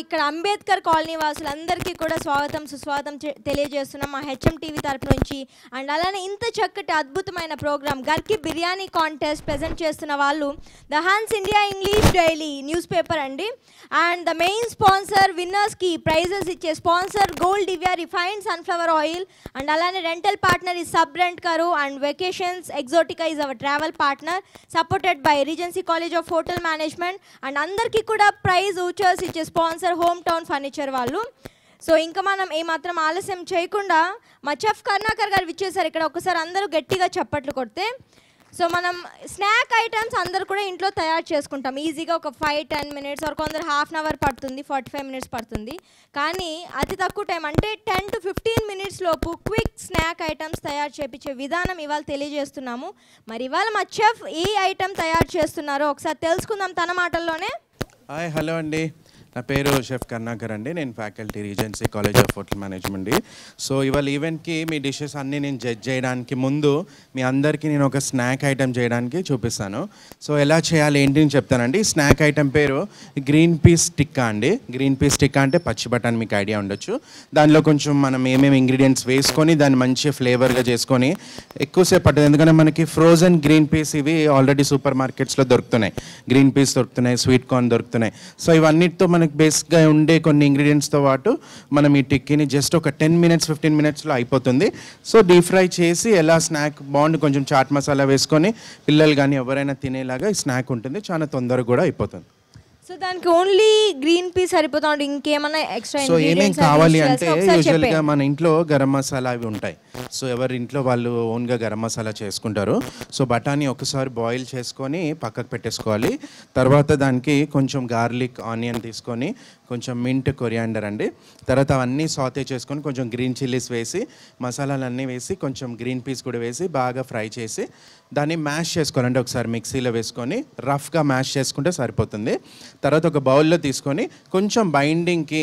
ఇక్కడ అంబేద్కర్ కాలనీ వాసులందరికీ కూడా స్వాగతం సుస్వాగతం చె- తెలియజేస్తున్నాం మా హెచ్ఎం టీవీ తరపు నుంచి అండ్ అలానే ఇంత చక్కటి అద్భుతమైన ప్రోగ్రామ్ గర్కి బిర్యానీ కాంటెస్ట్ ప్రజెంట్ చేస్తున్న వాళ్ళు the Hans India English daily news paper అండి అండ్ ద మెయిన్ స్పాన్సర్ విన్నర్స్కి ప్రైజెస్ ఇచ్చే sponsor gold డివియా refined sunflower oil and అలానే రెంటల్ పార్ట్నర్ ఈ సబ్ రెంట్ కరు and vacations exotica is our travel partner supported by regency college of hotel management and అందరికీ కూడా ప్రైజ్ ఊచర్స్ ఇచ్చే స్పాన్సర్ హోమ్ టౌన్ ఫర్నిచర్ వాళ్ళు సో ఇంకా మనం ఏమాత్రం ఆలస్యం చేయకుండా మా చెఫ్ కరుణాకర్ గారు విచ్చేసారు ఇక్కడ ఒకసారి అందరూ గట్టిగా చప్పట్లు కొడితే సో మనం స్నాక్ ఐటమ్స్ అందరూ కూడా ఇంట్లో తయారు చేసుకుంటాం ఈజీగా ఒక ఫైవ్ టెన్ మినిట్స్ ఆర్ కొందరు హాఫ్ అన్ అవర్ పడుతుంది ఫార్టీ ఫైవ్ మినిట్స్ పడుతుంది కానీ అతి తక్కువ టైం అంటే టెన్ టు ఫిఫ్టీన్ మినిట్స్ లోపు క్విక్ స్నాక్ ఐటమ్స్ తయారు చేపించే విధానం ఇవాళ తెలియజేస్తున్నాము మరి ఇవాళ మా చెఫ్ ఏ ఐటమ్ తయారు చేస్తున్నారో ఒకసారి తెలుసుకుందాం తన మాటల్లోనే హాయ్ హలో అండి నా పేరు షెఫ్ కర్ణాకర్ అండి నేను faculty regency college of hotel management so ఇవాళ ఈవెంట్కి మీ డిషెస్ అన్నీ నేను జడ్జ్ చేయడానికి ముందు మీ అందరికీ నేను ఒక స్నాక్ ఐటెం చేయడానికి చూపిస్తాను సో ఎలా చేయాలి ఏంటి అని చెప్తానండి స్నాక్ ఐటెం పేరు గ్రీన్ పీస్ టిక్కా అండి గ్రీన్ పీస్ టిక్కా అంటే పచ్చి బఠాన్ మీకు ఐడియా ఉండొచ్చు దానిలో కొంచెం మనం ఏమేమి ఇంగ్రీడియంట్స్ వేసుకొని దాన్ని మంచి ఫ్లేవర్గా చేసుకొని ఎక్కువసేపు పట్టదు ఎందుకంటే మనకి ఫ్రోజన్ గ్రీన్ పీస్ ఇవి ఆల్రెడీ సూపర్ మార్కెట్స్లో దొరుకుతున్నాయి గ్రీన్ పీస్ దొరుకుతున్నాయి స్వీట్ కార్న్ దొరుకుతున్నాయి సో ఇవన్నిటితో మనకి బేస్గా ఉండే కొన్ని ఇంగ్రీడియంట్స్తో పాటు మనం ఈ టిక్కీని జస్ట్ ఒక టెన్ మినిట్స్ ఫిఫ్టీన్ మినిట్స్లో అయిపోతుంది సో డీప్ ఫ్రై చేసి ఎలా స్నాక్ బాగుంది కొంచెం చాట్ మసాలా వేసుకొని పిల్లలు కానీ ఎవరైనా తినేలాగా ఈ స్నాక్ ఉంటుంది చాలా తొందరగా కూడా అయిపోతుంది సో దానికి ఓన్లీ గ్రీన్ పీస్ సరిపోతా ఉంటుంది ఇంకేమైనా ఎక్స్ట్రా సో ఏమేం కావాలి అంటే యూజువల్గా చెప్పే మన ఇంట్లో గరం మసాలా అవి ఉంటాయి సో ఎవరి ఇంట్లో వాళ్ళు ఓన్గా గరం మసాలా చేసుకుంటారు సో బఠానీ ఒకసారి బాయిల్ చేసుకొని పక్కకు పెట్టేసుకోవాలి తర్వాత దానికి కొంచెం గార్లిక్ ఆనియన్ తీసుకొని కొంచెం మింట్ కొరియాండర్ అండి తర్వాత అవన్నీ సాతే చేసుకొని కొంచెం గ్రీన్ చిల్లీస్ వేసి మసాలాలన్నీ వేసి కొంచెం గ్రీన్ పీస్ కూడా వేసి బాగా ఫ్రై చేసి దాన్ని మ్యాష్ చేసుకోవాలంటే ఒకసారి మిక్సీలో వేసుకొని రఫ్గా మ్యాష్ చేసుకుంటే సరిపోతుంది తర్వాత ఒక బౌల్లో తీసుకొని కొంచెం బైండింగ్కి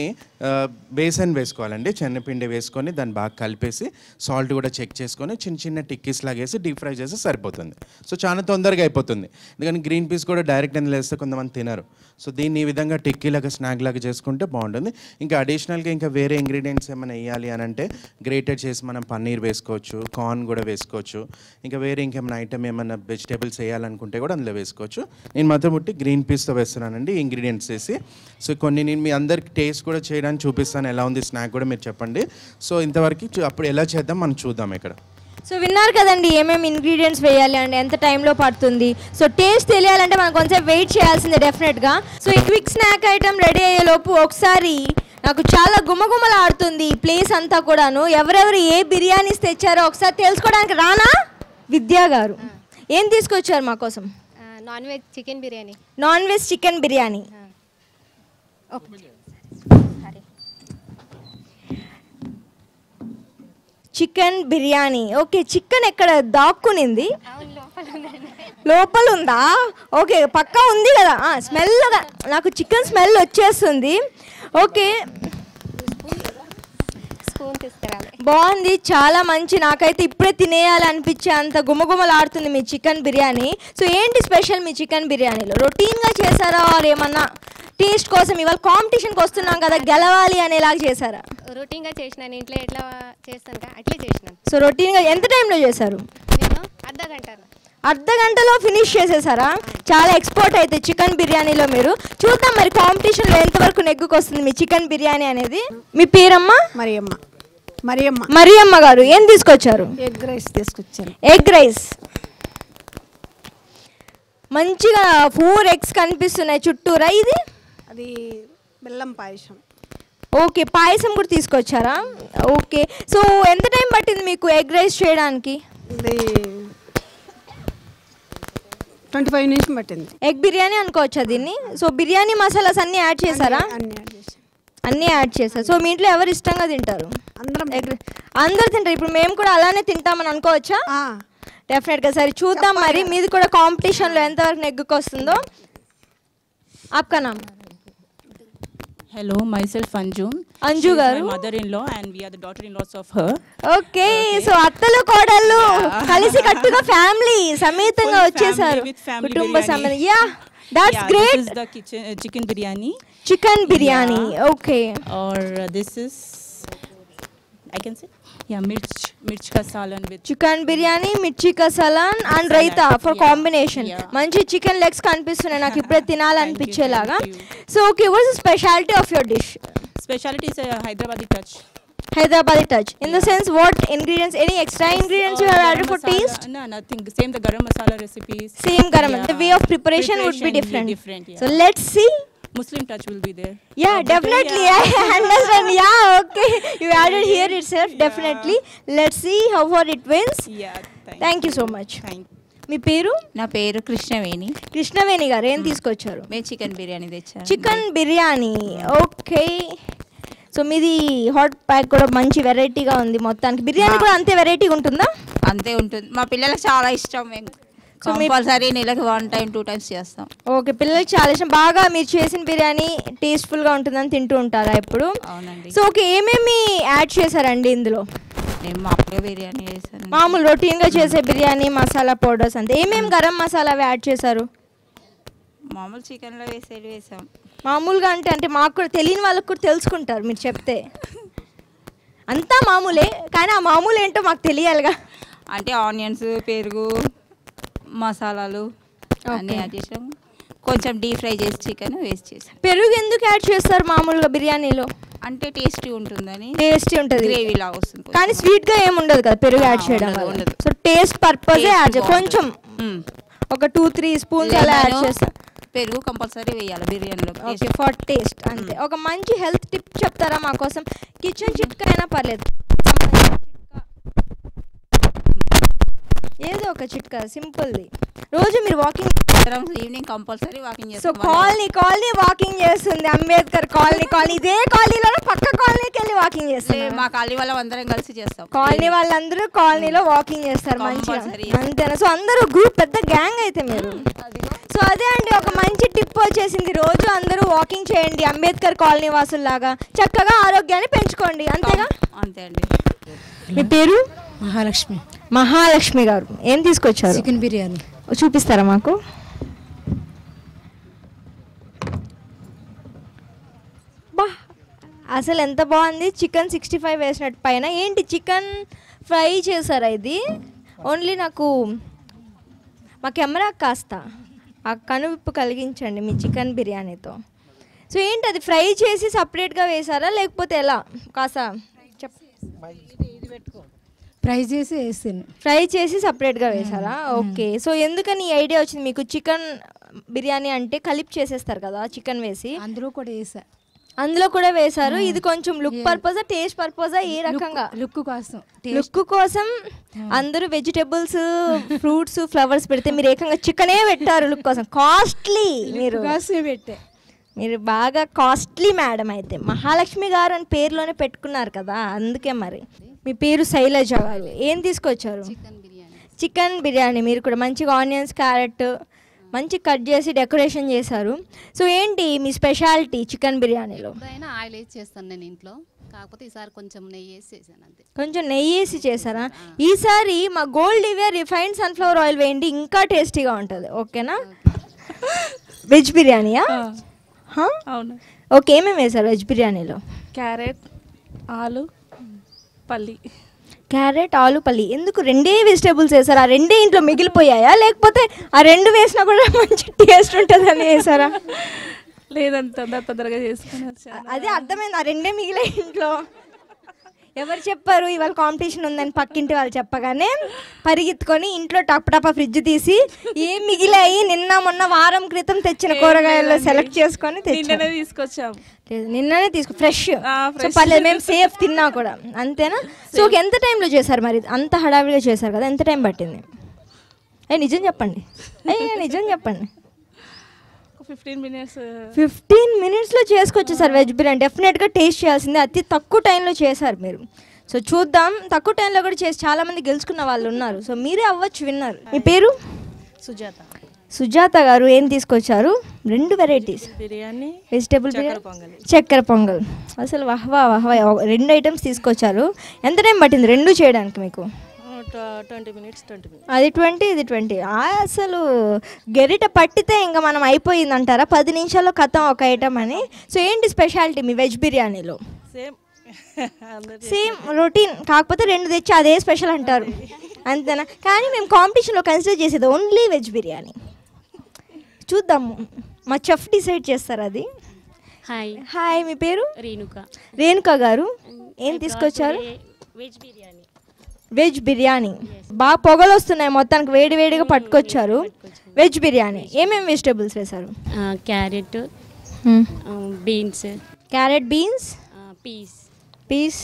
బేసన్ వేసుకోవాలండి శనగపిండి వేసుకొని దాన్ని బాగా కలిపేసి సాల్ట్ కూడా చెక్ చేసుకొని చిన్న చిన్న టిక్కీస్ లాగేసి డీప్ ఫ్రై చేస్తే సరిపోతుంది సో చాలా తొందరగా అయిపోతుంది ఎందుకంటే గ్రీన్ పీస్ కూడా డైరెక్ట్ అందులో వేస్తే కొంతమంది తినరు సో దీన్ని ఈ విధంగా టిక్కీ లాగా స్నాక్ లాగా చేసుకుంటే బాగుంటుంది ఇంకా అడిషనల్గా ఇంకా వేరే ఇంగ్రీడియంట్స్ ఏమైనా వేయాలి అని అంటే గ్రేటెడ్ చేసి మనం పన్నీర్ వేసుకోవచ్చు కార్న్ కూడా వేసుకోవచ్చు ఇంకా వేరే ఇంకేమైనా ఐటమ్ ఏమైనా వెజిటేబుల్స్ వేయాలనుకుంటే కూడా అందులో వేసుకోవచ్చు నేను మాత్రం ముట్టి గ్రీన్ పీస్తో వేస్తున్నానండి ఇంగ్రీడియంట్స్ వేసి సో కొన్ని నేను మీ అందరికి టేస్ట్ కూడా చేయడానికి చూపిస్తాను ఎలా ఉంది స్నాక్ కూడా మీరు చెప్పండి సో ఇంతవరకు చూ- అప్పుడు ఎలా చేద్దాం మనం చూద్దాం ఇక్కడ సో విన్నారు కదండి ఏమేమి ఇంగ్రీడియంట్స్ వేయాలి అండి ఎంత టైంలో పడుతుంది సో టేస్ట్ తెలియాలంటే మనం కొంచెం వెయిట్ చేయాల్సిందే డెఫినెట్గా సో ఈ క్విక్ స్నాక్ ఐటమ్ రెడీ అయ్యేలోపు ఒకసారి నాకు చాలా గుమగుమలాడుతుంది ఈ ప్లేస్ అంతా కూడాను ఎవరెవరు ఏ బిర్యానీస్ తెచ్చారో ఒకసారి తెలుసుకోవడానికి రానా విద్యా గారు ఏం తీసుకొచ్చారు మా కోసం non veg chicken biryani non veg chicken biryani chicken biryani okay chicken ఎక్కడ దాక్కునింది అవును లోపల ఉందండి లోపల ఉందా ఓకే పక్కా ఉంది కదా స్మెల్ నాకు చికెన్ స్మెల్ వచ్చేస్తుంది ఓకే స్పూన్ తీసుకురాలి బాగుంది చాలా మంచి నాకైతే ఇప్పుడే తినేయాలి అనిపించే అంత గుమగుమలాడుతుంది మీ చికెన్ బిర్యానీ సో ఏంటి స్పెషల్ మీ చికెన్ బిర్యానీలో రొటీన్గా చేశారా ఆర్ ఏమన్నా టేస్ట్ కోసం ఇవాళ కాంపిటీషన్కి వస్తున్నాం కదా గెలవాలి అనేలాగా చేశారా రొటీన్గా చేసినాను ఇంట్లో ఎట్లా చేస్తాను కదా అట్లే చేసినాను సో రొటీన్గా ఎంత టైంలో చేశారు నేను అర్ధ గంట అర్ధ గంటలో ఫినిష్ చేసేసారా చాలా ఎక్స్పోర్ట్ అయితే చికెన్ బిర్యానీలో మీరు చూద్దాం మరి కాంపిటీషన్లో ఎంతవరకు నెగ్గుకు వస్తుంది మీ చికెన్ బిర్యానీ అనేది మీ పేరమ్మా మరియమ్మ మరియమ్మ మరియమ్మ గారు ఏం తీసుకొచ్చారు ఎగ్ రైస్ తీసుకొచ్చాను ఎగ్ రైస్ మంచిగా ఫోర్ ఎగ్స్ కనిపిస్తున్నాయి చుట్టూరా ఇది అది బెల్లం పాయసం ఓకే పాయసం కూడా తీసుకొచ్చారా ఓకే సో ఎంత టైం పట్టింది మీకు ఎగ్ రైస్ చేయడానికి ఇది ట్వంటీ ఫైవ్ నిమిషం పట్టింది ఎగ్ బిర్యానీ అనుకోవచ్చా దీన్ని సో బిర్యానీ మసాలాస్ అన్నీ యాడ్ చేశారా అన్ని యాడ్ చేసాం అన్నీ యాడ్ చేశారు సో మీ ఇంట్లో ఎవరు ఇష్టంగా తింటారు అందరం ఎగ్ అందరు తింటారు ఇప్పుడు మేము కూడా అలానే తింటామని అనుకోవచ్చా ఆ, డెఫినెట్గా సరే చూద్దాం మరి మీది కూడా కాంపిటీషన్లో ఎంతవరకు నెగ్గుకొస్తుందో ఆప్కా నామ్ Hello, myself Anju. Anju She is garu. my mother-in-law and we are the daughter-in-laws of her. Okay so అత్తలు కోడళ్ళు కలిసి కట్టుగా ఫ్యామిలీ సమేతంగా Full వచ్చేసారు family with family కుటుంబ biryani. సమేతం yeah that's yeah, great This is the kitchen, uh, chicken biryani chicken biryani okay Or uh, this is, I can say, yeah, mirch, mirch ka salan with chicken biryani mirchi ka salan and raita for Yeah. Combination Yeah. మంచి chicken legs కనిపిస్తున్నాయి నాకు ఇప్పుడే తినాలనిపించేలాగా thank you. So okay what speciality of your dish specialty is a Hyderabadi touch. Hyderabad touch in the sense what ingredients any extra ingredients you Or have garam added for masala- taste No, nothing. Same the garam masala recipes. Same garam the Yeah. Way of preparation would be Preparation will be different different, yeah. So let's see Muslim touch will be there. Yeah, Uh, but, uh, definitely. yeah. I understand. Yeah, okay. You added here itself. Definitely. Let's see how far it wins. Yeah, thank, Thank you so much. Thank మీ పేరు నా పేరు కృష్ణవేణి కృష్ణవేణి గారు ఏం తీసుకొచ్చారు మేము chicken biryani తెచ్చాము chicken biryani okay so మీది హాట్ ప్యాక్ కూడా మంచి వెరైటీగా ఉంది మొత్తానికి బిర్యానీ కూడా అంతే వెరైటీగా ఉంటుందా అంతే ఉంటుంది మా పిల్లలకు చాలా ఇష్టం మేము So మీ- కంపల్సరీ నెలకు వన్ టైం టూ టైమ్స్ చేస్తాం ఓకే పిల్లలకి చాలా ఇష్టం బాగా మీరు చేసిన బిర్యానీ టేస్ట్ఫుల్గా ఉంటుందని తింటూ ఉంటారా ఎప్పుడు అవునండి సో ఓకే ఏమేమి యాడ్ చేశారండి ఇందులో నేను మామూలుగా బిర్యానీ చేశాను మామూలు రొటీన్గా చేసే బిర్యానీ మసాలా పౌడర్స్ అంతే ఏమేమి గరం మసాలా అవి యాడ్ చేశారు మామూలు చికెన్లో వేసేది వేసాం మామూలుగా అంటే అంటే మాకు కూడా తెలియని వాళ్ళకి కూడా తెలుసుకుంటారు మీరు చెప్తే అంతా మామూలే కానీ ఆ మామూలు ఏంటో మాకు తెలియాలిగా అంటే ఆనియన్స్ పెరుగు మసాలాలు అన్నీ Okay. యాడ్ చేసాం కొంచెం డీప్ ఫ్రై చేసి చికెన్ వేస్ట్ చేసాం పెరుగు ఎందుకు యాడ్ చేస్తారు మామూలుగా బిర్యానీలో అంటే టేస్టీ ఉంటుందని టేస్టీ ఉంటుంది గ్రేవీ లాగా వస్తుంది కొంచెం. కానీ స్వీట్ గా ఏమి ఉండదు కదా పెరుగు ఆ, యాడ్ చేయడం ఉండదు, వల్ల ఉండదు. So taste purpose Taste add చేయాలి బాగుంటుంది. కొంచెం మ్మ్. ఒక టూ త్రీ స్పూన్స్ అలా యాడ్ Lemon, చేస్తారు పెరుగు కంపల్సరీ వేయాలి బిర్యానీలో ఓకే ఫర్ టేస్ట్ అంతే ఒక మంచి హెల్త్ టిప్ చెప్తారా మా కోసం కిచెన్ చిట్కా అయినా పర్లేదు ఏదో ఒక చిట్కా సింపుల్ది రోజు మీరు walking evening compulsory walking so చేస్తాం కాలనీ కాలనీ వాకింగ్ చేస్తుంది అంబేద్కర్ కాలనీ కాలనీ ఇదే కాలనీలో పక్క కాలనీకి వెళ్ళి వాకింగ్ లే, చేస్తారు మా కాలనీ వాళ్ళం అందరం కలిసి చేస్తాం కాలనీ వాళ్ళందరూ కాలనీలో వాకింగ్ చేస్తారు మంచిగా Compulsory. అంతేనా సో అందరూ గ్రూప్ పెద్ద గ్యాంగ్ అయితే మీరు సో అదే అండి ఒక మంచి టిప్ వచ్చేసింది రోజు అందరూ వాకింగ్ చేయండి అంబేద్కర్ కాలనీ వాసుల్లాగా చక్కగా ఆరోగ్యాన్ని పెంచుకోండి అంతేగా అంతే అండి మీ పేరు మహాలక్ష్మి మహాలక్ష్మి గారు ఏం తీసుకొచ్చారు చికెన్ బిర్యానీ చూపిస్తారా మాకు బా అసలు ఎంత బాగుంది చికెన్ సిక్స్టీ ఫైవ్ వేసినట్టు పైన ఏంటి చికెన్ ఫ్రై చేశారా ఇది ఓన్లీ నాకు మా కెమెరా కాస్త ఆ కనువిప్పు కలిగించండి మీ చికెన్ బిర్యానీతో సో ఏంటి అది ఫ్రై చేసి సపరేట్గా వేసారా లేకపోతే ఎలా కాస్త చెప్ ఫ్రై చేసి వేసాను ఫ్రై చేసి సపరేట్గా వేసారా ఓకే సో ఎందుకని ఈ ఐడియా వచ్చింది మీకు చికెన్ బిర్యానీ అంటే కలిపి చేసేస్తారు కదా చికెన్ వేసి అందులో కూడా వేసా అందులో కూడా వేశారు ఇది కొంచెం లుక్ పర్పజా టేస్ట్ పర్పజా ఏ రకంగా లుక్ కోసం లుక్ కోసం అందరూ వెజిటేబుల్స్ ఫ్రూట్స్ ఫ్లవర్స్ పెడితే మీరు ఏకంగా చికెనే పెట్టారు లుక్ కోసం కాస్ట్లీ మీరు కోసమే పెట్టా మీరు బాగా కాస్ట్లీ మేడం అయితే మహాలక్ష్మి గారు అని పేరులోనే పెట్టుకున్నారు కదా అందుకే మరి మీ పేరు శైలజ గారు ఏం తీసుకొచ్చారు చికెన్ బిర్యానీ మీరు కూడా మంచిగా ఆనియన్స్ క్యారెట్ మంచి కట్ చేసి డెకరేషన్ చేశారు సో ఏంటి మీ స్పెషాలిటీ చికెన్ బిర్యానీలో ఎప్పుడైనా ఆయిల్ వేసి చేస్తాను నేను ఇంట్లో కాకపోతే ఈసారి కొంచెం నెయ్యి వేసి చేశాను అంతే కొంచెం నెయ్యి వేసి చేశారా ఈసారి మా గోల్డ్ ఇవే రిఫైన్డ్ సన్ఫ్లవర్ ఆయిల్ వేయండి ఇంకా టేస్టీగా ఉంటుంది ఓకేనా వెజ్ బిర్యానీయా హా? అవును ఓకే ఏమేమి వేశారు వెజ్ బిర్యానీలో క్యారెట్ ఆలు పల్లి క్యారెట్ ఆలు పల్లి ఎందుకు రెండే వెజిటేబుల్స్ వేసారా ఆ రెండే ఇంట్లో మిగిలిపోయాయా లేకపోతే ఆ రెండు వేసినా కూడా మంచి టేస్ట్ ఉంటుందని వేసారా లేదంత తొందర తొందరగా చేసుకుని వచ్చాను అదే అర్థమైంది ఆ రెండే మిగిలే ఇంట్లో ఎవరు చెప్పారు ఇవాళ కాంపిటీషన్ ఉందని పక్కింటి వాళ్ళు చెప్పగానే పరిగెత్తుకొని ఇంట్లో టప్ టప ఫ్రిడ్జ్ తీసి ఏం మిగిలాయి నిన్న మొన్న వారం క్రితం తెచ్చిన కూరగాయల్లో సెలెక్ట్ చేసుకొని తెచ్చాను నిన్ననే తీసుకొచ్చాం లేదు నిన్ననే తీసుకో ఫ్రెష్ ఆ, సో fresh. పర్లేదు మేము సేఫ్ తిన్నా కూడా అంతేనా సో ఒక ఎంత టైంలో చేశారు మరి అంత హడావిడిగా చేశారు కదా ఎంత టైం పట్టింది ఏ నిజం చెప్పండి ఏ నిజం చెప్పండి ఒక ఫిఫ్టీన్ మినిట్స్ ఫిఫ్టీన్ మినిట్స్లో చేసుకొచ్చేసారు వెజ్ బిర్యానీ డెఫినెట్గా టేస్ట్ చేయాల్సిందే అతి తక్కువ టైంలో చేశారు మీరు సో చూద్దాం తక్కువ టైంలో కూడా చేసి చాలా మంది గెలుచుకున్న వాళ్ళు ఉన్నారు సో మీరే అవ్వచ్చు విన్నారు మీ పేరు సుజాత సుజాత గారు ఏం తీసుకొచ్చారు రెండు వెరైటీస్ బిర్యానీ వెజిటేబుల్ చక్కెర బిర్యానీ పొంగలి. చక్కెర పొంగల్ అసలు వహ్వా వహ్వా రెండు ఐటమ్స్ తీసుకొచ్చారు ఎంత టైం పట్టింది రెండు చేయడానికి మీకు ట్వంటీ మినిట్స్ ట్వంటీ మినిట్స్ అది ట్వంటీ ఇది ట్వంటీ అసలు గెరిట పట్టితే ఇంకా మనం అయిపోయింది అంటారా పది నిమిషాల్లో కథం ఒక ఐటమ్ అని సో ఏంటి స్పెషాలిటీ మీ వెజ్ బిర్యానీలో సేమ్ అందరు సేమ్ రొటీన్ కాకపోతే రెండు తెచ్చి అదే స్పెషల్ అంటారు అంతేనా కానీ మేము కాంపిటీషన్లో కన్సిడర్ చేసేది ఓన్లీ వెజ్ బిర్యానీ చూద్దాము మా చెఫ్ డిసైడ్ చేస్తారు అది హాయ్ హాయ్ మీ పేరు రేణుక రేణుక గారు ఏం తీసుకొచ్చారు వెజ్ బిర్యానీ వెజ్ బిర్యానీ బాగా పొగలు వస్తున్నాయి మొత్తానికి వేడి వేడిగా పట్టుకొచ్చారు వెజ్ బిర్యానీ ఏమేమి వెజిటేబుల్స్ వేశారు carrot beans carrot beans peas peas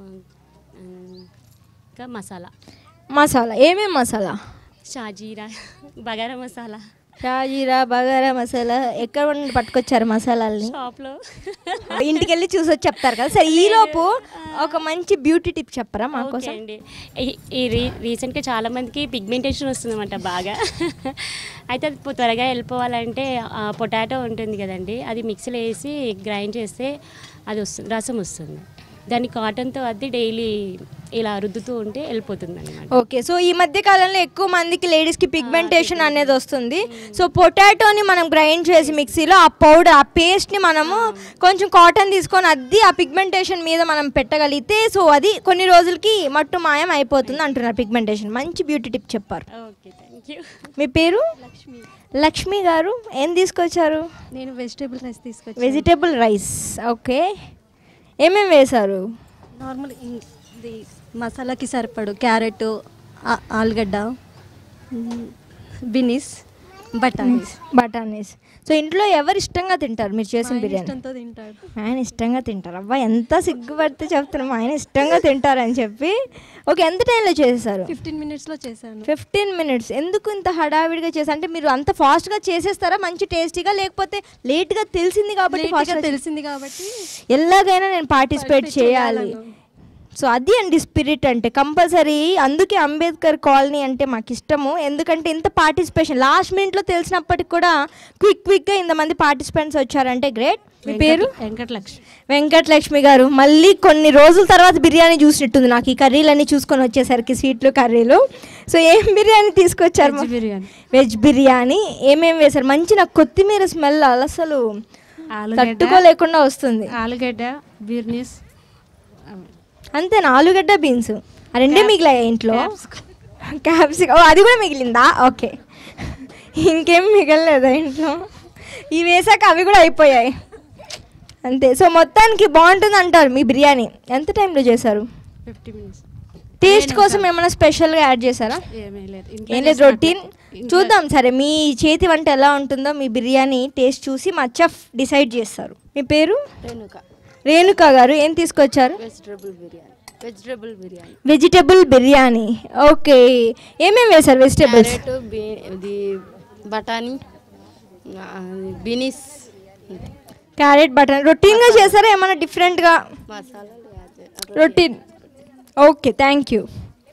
ఇంకా మసాలా మసాలా ఏమేమి మసాలా షాజీరా బగారా మసాలా షాజీరా బగారా మసాలా ఎక్కడ నుండి పట్టుకొచ్చారు మసాలాల్ని షాప్లో ఇంటికి వెళ్ళి చూసి వచ్చి చెప్తారు కదా సరే ఈలోపు ఒక మంచి బ్యూటీ టిప్ చెప్పరా ఓకే మాకోసం అండి ఈ- ఈ రీ రీసెంట్గా చాలా మందికి పిగ్మెంటేషన్ వస్తుందన్నమాట బాగా అయితే అది పొ- త్వరగా వెళ్ళిపోవాలంటే పొటాటో ఉంటుంది కదండి అది మిక్సీలో వేసి గ్రైండ్ చేస్తే అది వస్తుంది రసం వస్తుంది దాన్ని కాటన్తో అద్ది డైలీ ఇలా రుద్దుతూ ఉంటే వెళ్ళిపోతుంది అనమాట ఓకే సో ఈ మధ్య కాలంలో ఎక్కువ మందికి లేడీస్కి పిగ్మెంటేషన్ అనేది వస్తుంది సో పొటాటోని మనం గ్రైండ్ చేసి మిక్సీలో ఆ పౌడర్ ఆ పేస్ట్ని మనము కొంచెం కాటన్ తీసుకొని అద్ది ఆ పిగ్మెంటేషన్ మీద మనం పెట్టగలిగితే సో అది కొన్ని రోజులకి మట్టు మాయం అయిపోతుంది అంటున్నారు పిగ్మెంటేషన్ మంచి బ్యూటీ టిప్ చెప్పారు ఓకే థ్యాంక్ యూ మీ పేరు లక్ష్మి గారు ఏం తీసుకొచ్చారు నేను వెజిటేబుల్ రైస్ తీసుకొచ్చి వెజిటేబుల్ రైస్ ఓకే ఏమేమి వేశారు నార్మల్ ఇది మసాలాకి సరిపడు క్యారెట్ ఆ- ఆలుగడ్డ మ్, బినీస్ బఠానీస్ బఠానీస్ సో ఇంట్లో ఎవరు ఇష్టంగా తింటారు మీరు చేసిన బిర్యానీ ఇష్టంతో తింటాడు ఆయన ఇష్టంగా తింటారు అబ్బా ఎంత సిగ్గుపడితే చెప్తున్నాం ఆయన ఇష్టంగా తింటారని చెప్పి ఓకే ఎంత టైంలో చేసేసారు ఫిఫ్టీన్ మినిట్స్లో చేశాను ఫిఫ్టీన్ మినిట్స్ ఎందుకు ఇంత హడావిడిగా చేశారు అంటే మీరు అంత ఫాస్ట్గా చేసేస్తారా మంచి టేస్టీగా లేకపోతే లేట్గా తెలిసింది కాబట్టి లేట్గా ఫాస్ట్గా తెలిసింది కాబట్టి ఎలాగైనా నేను పార్టిసిపేట్ Participate చేయాలి చేయాలను. సో అది అండి స్పిరిట్ అంటే కంపల్సరీ అందుకే అంబేద్కర్ కాలనీ అంటే మాకు ఇష్టము ఎందుకంటే ఇంత పార్టిసిపేషన్ లాస్ట్ మినిట్లో తెలిసినప్పటికి కూడా క్విక్ క్విక్గా ఇంతమంది పార్టిసిపెంట్స్ వచ్చారంటే గ్రేట్ మీ పేరు వెంకటలక్ష్మి వెంకటలక్ష్మి గారు మళ్ళీ కొన్ని రోజుల తర్వాత బిర్యానీ చూసినట్టుంది నాకు ఈ కర్రీలన్నీ చూసుకొని వచ్చేసరికి స్వీట్లు కర్రీలు సో ఏం బిర్యానీ తీసుకొచ్చారు Veg బిర్యానీ. వెజ్ బిర్యానీ ఏమేమి వేశారు మంచి నాకు కొత్తిమీర స్మెల్ అసలు ఆలుగడ్డ తట్టుకోలేకుండా వస్తుంది ఆలుగడ్డ బీర్నీస్ అంతేనా ఆలుగడ్డ బీన్స్ ఆ రెండే మిగిలాయి ఇంట్లో క్యాప్సికం అది కూడా మిగిలిందా ఓకే ఇంకేం మిగలలేదా ఇంట్లో ఇవి వేసాక అవి కూడా అయిపోయాయి అంతే సో మొత్తానికి బాగుంటుంది అంటారు మీ బిర్యానీ ఎంత టైంలో చేశారు ఫిఫ్టీ మినిట్స్ టేస్ట్ కోసం ఏమైనా స్పెషల్గా యాడ్ చేశారా ఏమీ లేదు ఏం లేదు రొటీన్ చూద్దాం సరే మీ చేతి వంట ఎలా ఉంటుందో మీ బిర్యానీ టేస్ట్ చూసి మా చెఫ్ డిసైడ్ చేస్తారు మీ పేరు రేణుక రేణుక గారు ఏం తీసుకొచ్చారు vegetable biryani vegetable biryani vegetable biryani okay ఏమేమి వేశారు వెజిటేబుల్స్ క్యారెట్ బీ ఇది బఠానీ ఆ, బీనీస్ క్యారెట్ బటన్ రొటీన్గా చేశారా ఏమైనా డిఫరెంట్గా మసాలాలు యాడ్ చే- routine okay thank you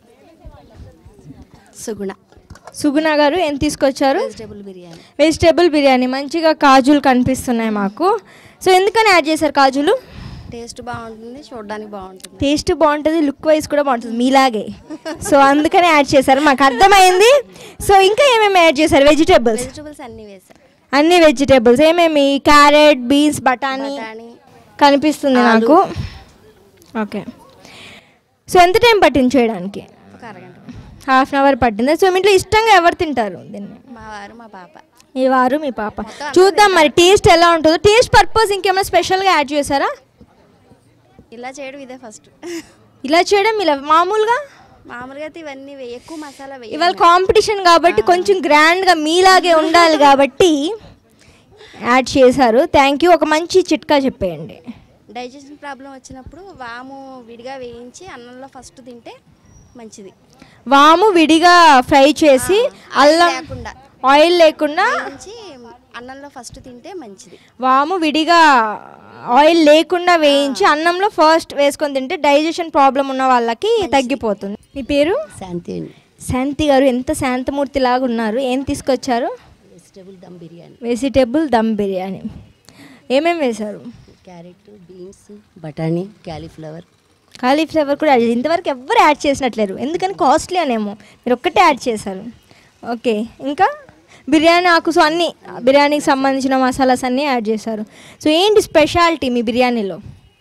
Suguna Suguna garu ఏం తీసుకొచ్చారు వెజిటబుల్ బిర్యానీ వెజిటేబుల్ బిర్యానీ మంచిగా కాజులు కనిపిస్తున్నాయి మాకు సో ఎందుకని యాడ్ చేశారు కాజులు టేస్ట్ బాగుంటుంది చూడడానికి బాగుంటుంది టేస్ట్ బాగుంటుంది లుక్ వైజ్ కూడా బాగుంటుంది మీలాగే సో అందుకని యాడ్ చేశారు మాకు అర్థమైంది సో ఇంకా ఏమేమి యాడ్ చేశారు వెజిటేబుల్స్ వెజిటబుల్స్ అన్నీ వేసాం అన్ని వెజిటేబుల్స్ ఏమేమి క్యారెట్ బీన్స్ బఠానీ బఠానీ కనిపిస్తుంది నాకు ఓకే సో ఎంత టైం పట్టింది చేయడానికి ఒక అరగంట హాఫ్ అన్ అవర్ పట్టింది సో మీ ఇంట్లో ఇష్టంగా ఎవరు తింటారు దీన్ని మా వారు మా పాప మీ వారు మీ పాప చూద్దాం మరి టేస్ట్ ఎలా ఉంటుందో టేస్ట్ పర్పస్ ఇంకేమైనా స్పెషల్గా యాడ్ చేశారా ఇలా చేయడం ఇదే ఫస్ట్ ఇలా చేయడం ఇలా మామూలుగా మామూలుగా అయితే ఇవన్నీ వేయ ఎక్కువ మసాలా వేయ ఇవాళ కాంపిటీషన్ కాబట్టి కొంచెం గ్రాండ్గా మీలాగే ఉండాలి కాబట్టి యాడ్ చేశారు థ్యాంక్ యూ ఒక మంచి చిట్కా చెప్పేయండి డైజెషన్ ప్రాబ్లం వచ్చినప్పుడు వాము విడిగా వేయించి అన్నంలో ఫస్ట్ తింటే మంచిది వాము విడిగా ఫ్రై చేసి అల్లం లేకుండా ఆయిల్ లేకుండా వేయించి అన్నంలో ఫస్ట్ తింటే మంచిది వాము విడిగా ఆయిల్ లేకుండా వేయించి అన్నంలో ఫస్ట్ వేసుకొని తింటే డైజెషన్ ప్రాబ్లం ఉన్న వాళ్ళకి తగ్గిపోతుంది మీ పేరు శాంతి అండి శాంతి గారు ఎంత శాంతమూర్తి లాగా ఉన్నారు ఏం తీసుకొచ్చారు వెజిటబుల్ దమ్ బిర్యానీ వెజిటేబుల్ దమ్ బిర్యానీ ఏమేమి వేశారు క్యారెట్ బీన్స్ బఠానీ క్యాలీఫ్లవర్ కాలీఫ్లవర్ కూడా యాడ్ చేసి ఇంతవరకు ఎవ్వరు యాడ్ చేసినట్లేరు ఎందుకని కాస్ట్లీ అనేమో మీరు ఒక్కటే యాడ్ చేశారు ఓకే ఇంకా బిర్యానీ ఆకు సో అన్నీ బిర్యానీకి సంబంధించిన మసాలాస్ అన్నీ యాడ్ చేశారు సో ఏంటి స్పెషాలిటీ మీ బిర్యానీలో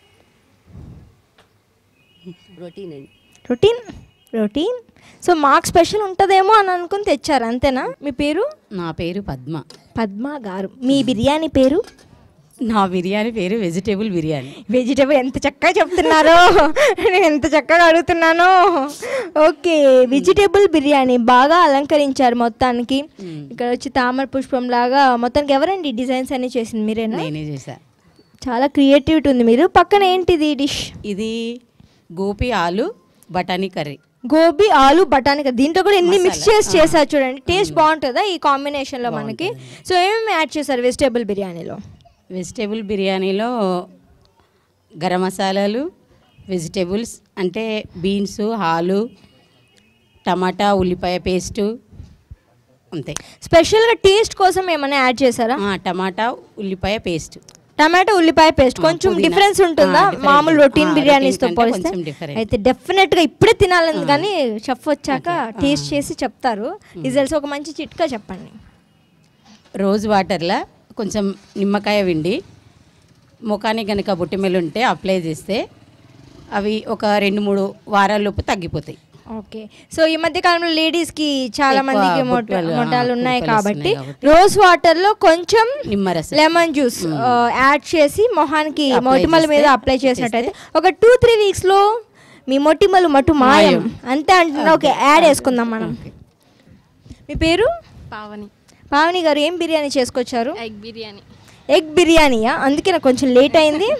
రొటీన్ అండి రొటీన్ రొటీన్ సో మాకు స్పెషల్ ఉంటుందేమో అని అనుకుని తెచ్చారు అంతేనా మీ పేరు నా పేరు పద్మ పద్మ గారు మీ బిర్యానీ పేరు నా బిర్యానీ పేరు వెజిటేబుల్ బిర్యానీ వెజిటేబుల్ ఎంత చక్కగా చెప్తున్నారో నేను ఎంత చక్కగా అడుగుతున్నానో ఓకే వెజిటేబుల్ బిర్యానీ బాగా అలంకరించారు మొత్తానికి ఇక్కడ వచ్చి తామర పుష్పం లాగా మొత్తానికి ఎవరండి డిజైన్స్ అన్ని చేసింది మీరేనా నేనే చేశా చాలా క్రియేటివిటీ ఉంది మీరు పక్కన ఏంటిది డిష్ ఇది గోపి ఆలు బఠానీ కర్రీ గోబీ ఆలు బఠానీ కర్రీ. దీంట్లో కూడా ఎన్ని మిక్స్ చేసి చేశారు చూడండి టేస్ట్ బాగుంటుందా ఈ కాంబినేషన్లో మనకి సో ఏమేమి యాడ్ చేశారు వెజిటేబుల్ బిర్యానీలో వెజిటేబుల్ బిర్యానీలో గరం మసాలాలు వెజిటేబుల్స్ అంటే బీన్స్ ఆలు టమాటా ఉల్లిపాయ పేస్టు అంతే స్పెషల్గా టేస్ట్ కోసం ఏమైనా యాడ్ చేశారా ఆ, టమాటా ఉల్లిపాయ పేస్ట్ టమాటో ఉల్లిపాయ పేస్ట్ కొంచెం పుదీనా. డిఫరెన్స్ ఉంటుందా ఆ, different. మామూలు రొటీన్ ఆ, బిర్యానీస్ తో routine కంటే పోలిస్తే కొంచెం different. అయితే డెఫినెట్ గా ఇప్పుడే తినాలని కానీ షెఫ్ వచ్చాక టేస్ట్ చేసి చెప్తారు ఇది తెలిసి ఒక మంచి చిట్కా చెప్పండి రోజ్ వాటర్లో కొంచెం నిమ్మకాయ విండి ముఖానికి కనుక బొట్టిమెలు ఉంటే అప్లై చేస్తే అవి ఒక రెండు మూడు వారాలలోపు తగ్గిపోతాయి ఓకే సో ఈ మధ్య కాలంలో లేడీస్ కి చాలా ఎక్కువ మందికి మొట- బొట్టలు, ఆ, మొటాలు ఉన్నాయి కురుపులు కాబట్టి వస్తున్నాయి కాబట్టి. రోజ్ వాటర్ లో కొంచెం నిమ్మరసం లెమన్ జ్యూస్ యాడ్ చేసి మొహానికి Apply మొటిమల మీద చేస్తే- అప్లై చేసినట్టయితే ఒక టూ త్రీ వీక్స్ లో మీ మొటిమలు మటు మాయం అంతే అంటున్నా ఓకే యాడ్ వేసుకుందాం మనం మీ పేరు పావని పావని గారు ఏం బిర్యానీ చేసుకొచ్చారు ఎగ్ బిర్యానీ ఎగ్ బిర్యానీయా అందుకే నాకు కొంచెం లేట్ అయింది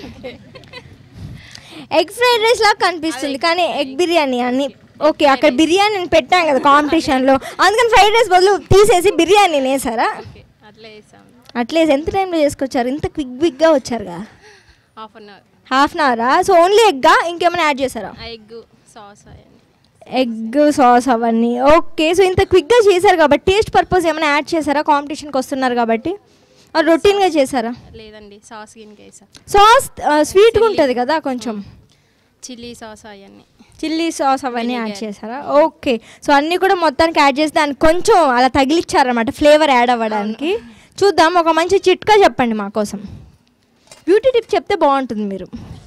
ఎగ్ ఫ్రైడ్ రైస్ లాగా కనిపిస్తుంది కానీ ఎగ్ బిర్యానీ అని ఓకే అక్కడ బిర్యానీ అని పెట్టాం కదా కాంపిటీషన్లో అందుకని ఫ్రైడ్ రైస్ బదులు తీసేసి బిర్యానీ వేసారా అట్లా వేసాము అట్లే ఎంత టైంలో చేసుకొచ్చారు ఇంత క్విక్ క్విక్గా వచ్చారుగా half an hour half an అవరా సో ఓన్లీ ఎగ్గా ఇంకేమైనా యాడ్ చేశారా ఎగ్ సాస్ అవన్నీ ఎగ్ సాస్ అవన్నీ ఓకే సో ఇంత క్విక్గా చేశారు కాబట్టి టేస్ట్ పర్పస్ ఏమైనా యాడ్ చేశారా కాంపిటీషన్కి వస్తున్నారు కాబట్టి రొటీన్గా చేశారా లేదండి సాస్ గిన్నెకి వేసా సాస్ స్వీట్గా ఉంటుంది కదా కొంచెం చిల్లీ సాస్ అవన్నీ చిల్లీ సాస్ అవన్నీ యాడ్ చేశారా ఓకే సో అన్నీ కూడా మొత్తానికి యాడ్ చేసి దానికి కొంచెం అలా తగిలిచ్చారనమాట ఫ్లేవర్ యాడ్ అవ్వడానికి చూద్దాం ఒక మంచి చిట్కా చెప్పండి మా కోసం బ్యూటీ టిప్ చెప్తే బాగుంటుంది మీరు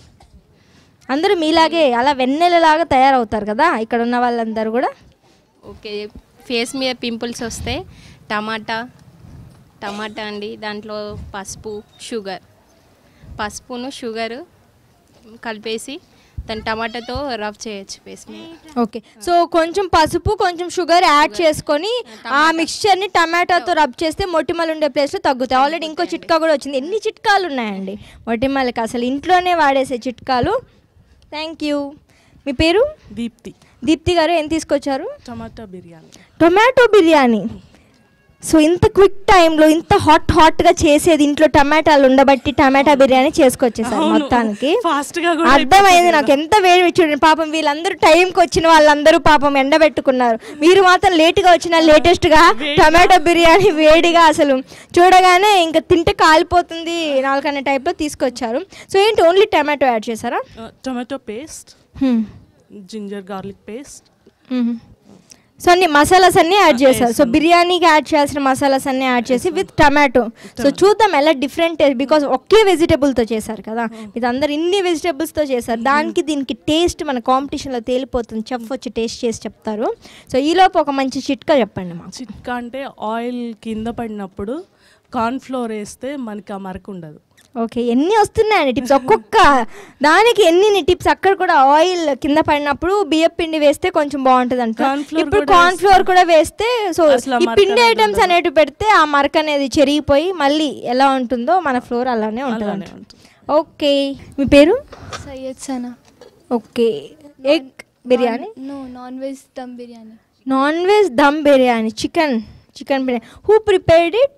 అందరూ మీలాగే అలా వెన్నెలలాగా తయారవుతారు కదా ఇక్కడ ఉన్న వాళ్ళందరూ కూడా ఓకే ఫేస్ మీద పింపుల్స్ వస్తే టమాటా టమాటా అండి దాంట్లో పసుపు షుగర్ పసుపును షుగర్ కలిపేసి దాని టమాటాతో రబ్ చేయొచ్చు ఫేస్ మీద ఓకే సో కొంచెం పసుపు కొంచెం షుగర్ యాడ్ చేసుకొని ఆ మిక్స్చర్ని టమాటాతో రబ్ చేస్తే మొటిమలు ఉండే ప్లేస్లో తగ్గుతాయి ఆల్రెడీ ఇంకో చిట్కా కూడా వచ్చింది ఎన్ని చిట్కాలు ఉన్నాయండి మొటిమలకి అసలు ఇంట్లోనే వాడేసే చిట్కాలు థ్యాంక్ యూ మీ పేరు దీప్తి దీప్తి గారు ఏం తీసుకొచ్చారు టమాటా బిర్యానీ టొమాటో బిర్యానీ సో ఇంత క్విక్ టైంలో ఇంత హాట్ హాట్గా చేసేది ఇంట్లో టమాటాలు ఉండబట్టి టమాటా బిర్యానీ చేసుకొచ్చేసారు అవును. మొత్తానికి Fast గా కూడా అర్థమైంది అయిపోతుంది నాకు ఎంత వేడి చూడండి పాపం వీళ్ళందరూ టైంకి వచ్చిన వాళ్ళందరూ పాపం ఎండబెట్టుకున్నారు మీరు మాత్రం లేట్గా వచ్చిన లేటెస్ట్గా టమాటో బిర్యానీ వేడిగా అసలు చూడగానే ఇంకా తింటే కాలిపోతుంది నాలుగనే టైప్లో తీసుకొచ్చారు సో ఏంటి ఓన్లీ టమాటో యాడ్ చేశారా tomato paste Hmm. Ginger garlic paste hmm. So అన్ని మసాలాస్ అన్ని యాడ్ చేశారు సో బిర్యానీకి యాడ్ చేయాల్సిన మసాలాస్ అన్ని యాడ్ చేసి విత్ టమాటో సో చూద్దాం ఎలా డిఫరెంట్ టేస్ట్ బికాస్ ఒకే వెజిటేబుల్తో చేశారు కదా ఇది అందరు ఇన్ని వెజిటేబుల్స్తో చేశారు దానికి దీనికి టేస్ట్ మన కాంపిటీషన్లో తేలిపోతుంది చెఫ్ వచ్చి టేస్ట్ చేసి చెప్తారు సో ఈలోపు ఒక మంచి చిట్కా చెప్పండి మాకు చిట్కా అంటే ఆయిల్ కింద పడినప్పుడు కార్న్ ఫ్లోర్ వేస్తే మనకి ఆ మరక ఉండదు ఓకే ఎన్ని వస్తున్నాయండి టిప్స్ ఒక్కొక్క దానికి ఎన్ని టిప్స్ అక్కడ కూడా ఆయిల్ కింద పడినప్పుడు బియ్యం పిండి వేస్తే కొంచెం బాగుంటుంది అంట Corn flour ఇప్పుడు కూడా కార్న్ ఫ్లోర్ కూడా వేస్తే సో అసలు ఆ ఈ మరక పిండి అనేది ఐటమ్స్ ఉండదు. అనేటివి పెడితే ఆ మరక అనేది చెరిగిపోయి మళ్ళీ ఎలా ఉంటుందో మన ఫ్లోర్ అలానే ఉంటుంది అలానే అంట. ఓకే మీ పేరు Syed Sana okay egg biryani no non veg dum biryani non veg dum biryani chicken chicken biryani who prepared it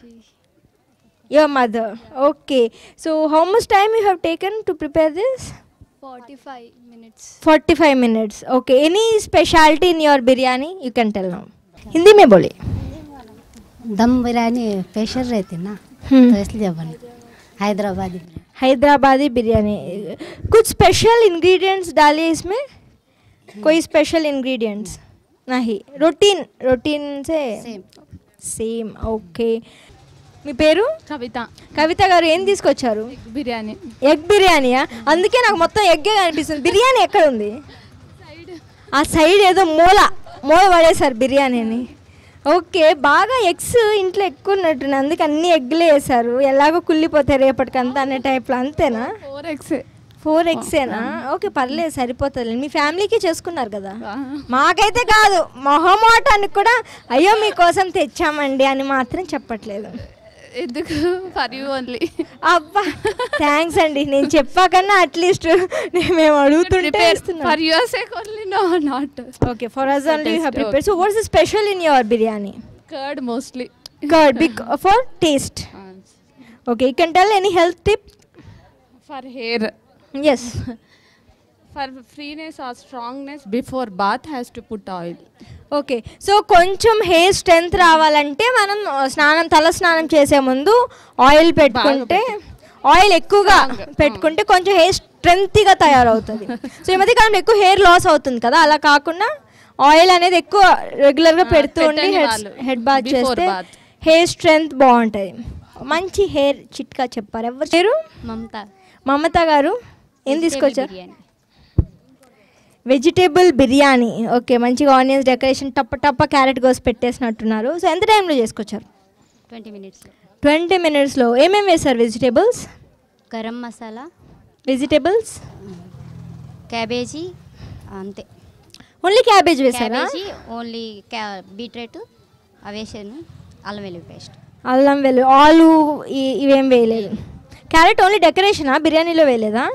your mother okay so how much time you have taken to prepare this forty five minutes 45 minutes okay any speciality in your biryani you can tell now Hindi में बोले दम biryani pressure रहती ना हम्म। तो इसलिए बनी हैदराबादी हैदराबादी बिरयानी कुछ special ingredients डालिए इसमें कोई स्पेशल इंग्रेडिएंट्स नहीं रूटीन रूटीन से సేమ్ ఓకే మీ పేరు కవిత కవిత గారు ఏం తీసుకొచ్చారు బిర్యానీ ఎగ్ బిర్యానీయా అందుకే నాకు మొత్తం ఎగ్గే కనిపిస్తుంది బిర్యానీ ఎక్కడ ఉంది ఆ సైడ్ ఏదో మూల మూల పడేశారు బిర్యానీని ఓకే బాగా ఎగ్స్ ఇంట్లో ఎక్కువ ఉన్నట్టున్నాయి అందుకే అన్ని ఎగ్లే వేశారు ఎలాగో కుళ్ళిపోతాయి రేపటికంతా అనే టైప్లో అంతేనా ఫోర్ ఎక్స్ ఫోర్ ఎక్సేనా ఓకే పర్లేదు సరిపోతుంది మీ ఫ్యామిలీకి చేసుకున్నారు కదా మాకైతే కాదు మొహమాటానికి కూడా అయ్యో మీకోసం తెచ్చామండి అని మాత్రం చెప్పట్లేదు ఎందుకు ఫర్ యూ ఓన్లీ అబ్బా థ్యాంక్స్ అండి నేను చెప్పాకన్నా అట్లీస్ట్ మేము అడుగుతుంటే for your sake only no not okay for us only you have prepare so what's special in your biryani curd mostly curd big for taste okay you can tell any health tip for hair yes for freeness or strongness before bath has to put oil okay so కొంచెం hair strength రావాలంటే మనం ఆ, స్నానం తల స్నానం చేసే ముందు oil పెట్టుకుంటే ఆయిల్ ఎక్కువగా పెట్టుకుంటే కొంచెం హెయిర్ స్ట్రెంత్గా తయారవుతుంది సో ఈ మధ్య కాలంలో ఎక్కువ హెయిర్ లాస్ అవుతుంది కదా అలా కాకుండా ఆయిల్ అనేది ఎక్కువ రెగ్యులర్గా పెడుతూ ఉండి పెట్టని హెడ్ వాళ్ళు. హెడ్ బాత్ Before చేస్తే bath. హెయిర్ స్ట్రెంత్ బాగుంటుంది మంచి హెయిర్ చిట్కా చెప్పారు ఎవరు పేరు మమత మమత గారు ఏం Vegetable తీసుకొచ్చారు బిర్యానీ. వెజిటేబుల్ బిర్యానీ ఓకే మంచిగా ఆనియన్స్ డెకరేషన్ టప్ప టప్ప క్యారెట్ కోసి పెట్టేసినట్టున్నారు సో ఎంత టైంలో చేసుకొచ్చారు ట్వంటీ మినిట్స్లో ట్వంటీ మినిట్స్లో ఏమేమి వేశారు vegetables garam masala vegetables cabbage అంతే ఓన్లీ క్యాబేజ్ వేసారా క్యాబేజీ ఓన్లీ క్యా బీట్రూట్ అవి వేసాను అల్లం వెల్లుల్లి పేస్ట్ అల్లం వెల్లు ఆలు ఈ- ఇవేం వేయలేదు క్యారెట్ ఓన్లీ డెకరేషనా బిర్యానీలో వేయలేదా